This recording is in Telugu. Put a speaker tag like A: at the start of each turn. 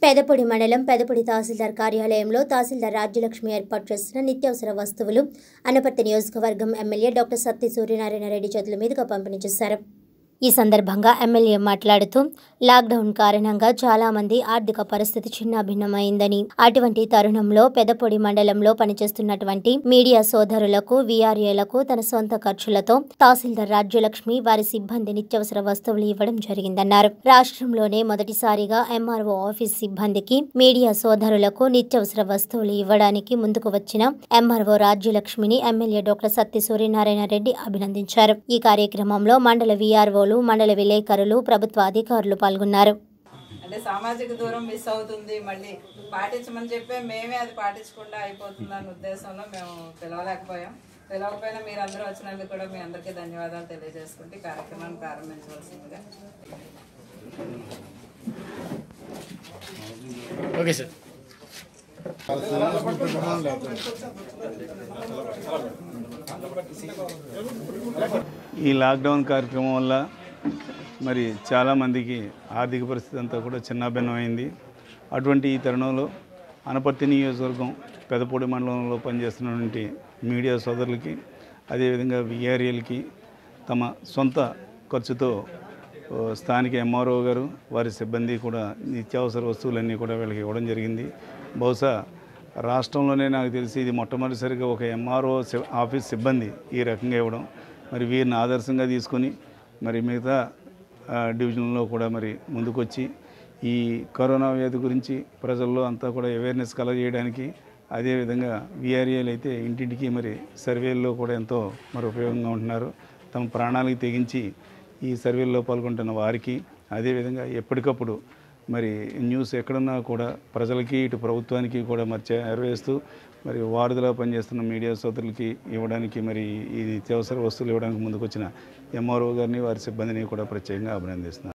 A: పెదపొడి మండలం పెదపొడి తహసీల్దార్ కార్యాలయంలో తహసీల్దార్ రాజ్యలక్ష్మి ఏర్పాటు చేసిన నిత్యావసర వస్తువులు అనపర్తి నియోజకవర్గం ఎమ్మెల్యే డాక్టర్ సత్తి సూర్యనారాయణ రెడ్డి చేతుల మీదుగా పంపిణీ చేశారు ఈ సందర్భంగా ఎమ్మెల్యే మాట్లాడుతూ లాక్డౌన్ కారణంగా చాలా మంది ఆర్థిక పరిస్థితి చిన్నాభిన్నమైందని అటువంటి తరుణంలో పెదపొడి మండలంలో పనిచేస్తున్నటువంటి మీడియా సోదరులకు వీఆర్ఏలకు తన సొంత ఖర్చులతో తహసీల్దార్ రాజ్యలక్ష్మి వారి సిబ్బంది నిత్యావసర వస్తువులు ఇవ్వడం జరిగిందన్నారు రాష్ట్రంలోనే మొదటిసారిగా ఎంఆర్ఓ ఆఫీస్ సిబ్బందికి మీడియా సోదరులకు నిత్యావసర వస్తువులు ఇవ్వడానికి ముందుకు వచ్చిన ఎంఆర్ఓ రాజ్యలక్ష్మిని ఎమ్మెల్యే డాక్టర్ సత్తి సూర్యనారాయణ రెడ్డి అభినందించారు ఈ కార్యక్రమంలో మండల వీఆర్ఓలు మండల విలేకరులు ప్రభుత్వ అధికారులు పాల్గొన్నారు
B: అంటే సామాజిక దూరం మిస్ అవుతుంది మళ్ళీ పాటించమని చెప్పే మేమే అది పాటించకుండా అయిపోతుంది అన్న ఉద్దేశంలో మేము పిలవలేకపోయాం పిలవకపోయినా మీరు అందరూ వచ్చినందుకు కూడా మీ అందరికీ ధన్యవాదాలు తెలియజేసుకుంటే ఈ కార్యక్రమాన్ని ప్రారంభించవలసిందిగా
C: ఓకే సార్
D: ఈ లాక్డౌన్ కార్యక్రమం వల్ల మరి చాలామందికి ఆర్థిక పరిస్థితి అంతా కూడా చిన్నాభిన్నమైంది అటువంటి ఈ తరుణంలో అనపర్తి నియోజకవర్గం పెదపూడి మండలంలో పనిచేస్తున్నటువంటి మీడియా సోదరులకి అదేవిధంగా విఆర్ఏలకి తమ సొంత ఖర్చుతో ఓ, స్థానిక ఎంఆర్ఓ గారు వారి సిబ్బంది కూడా నిత్యావసర వస్తువులన్నీ కూడా వీళ్ళకి ఇవ్వడం జరిగింది బహుశా రాష్ట్రంలోనే నాకు తెలిసి ఇది మొట్టమొదటిసారిగా ఒక ఎంఆర్ఓ ఆఫీస్ సిబ్బంది ఈ రకంగా ఇవ్వడం మరి వీరిని ఆదర్శంగా తీసుకొని మరి మిగతా ఆ, డివిజన్లో కూడా మరి ముందుకొచ్చి ఈ కరోనా వ్యాధి గురించి ప్రజల్లో అంతా కూడా అవేర్నెస్ కలగజేయడానికి అదేవిధంగా విఆర్ఏలు అయితే ఇంటింటికి మరి సర్వేల్లో కూడా ఎంతో మరి ఉపయోగంగా ఉంటున్నారు తమ ప్రాణాలకు తెగించి ఈ సర్వేల్లో పాల్గొంటున్న వారికి అదేవిధంగా ఎప్పటికప్పుడు మరి న్యూస్ ఎక్కడున్నా కూడా ప్రజలకి ఇటు ప్రభుత్వానికి కూడా మరి చేరవేస్తూ మరి వారధిలో పనిచేస్తున్న మీడియా సోదరులకి ఇవ్వడానికి మరి ఈ నిత్యావసర వస్తువులు ఇవ్వడానికి ముందుకొచ్చిన ఎంఆర్ఓ గారిని వారి సిబ్బందిని కూడా ప్రత్యేకంగా అభినందిస్తున్నాను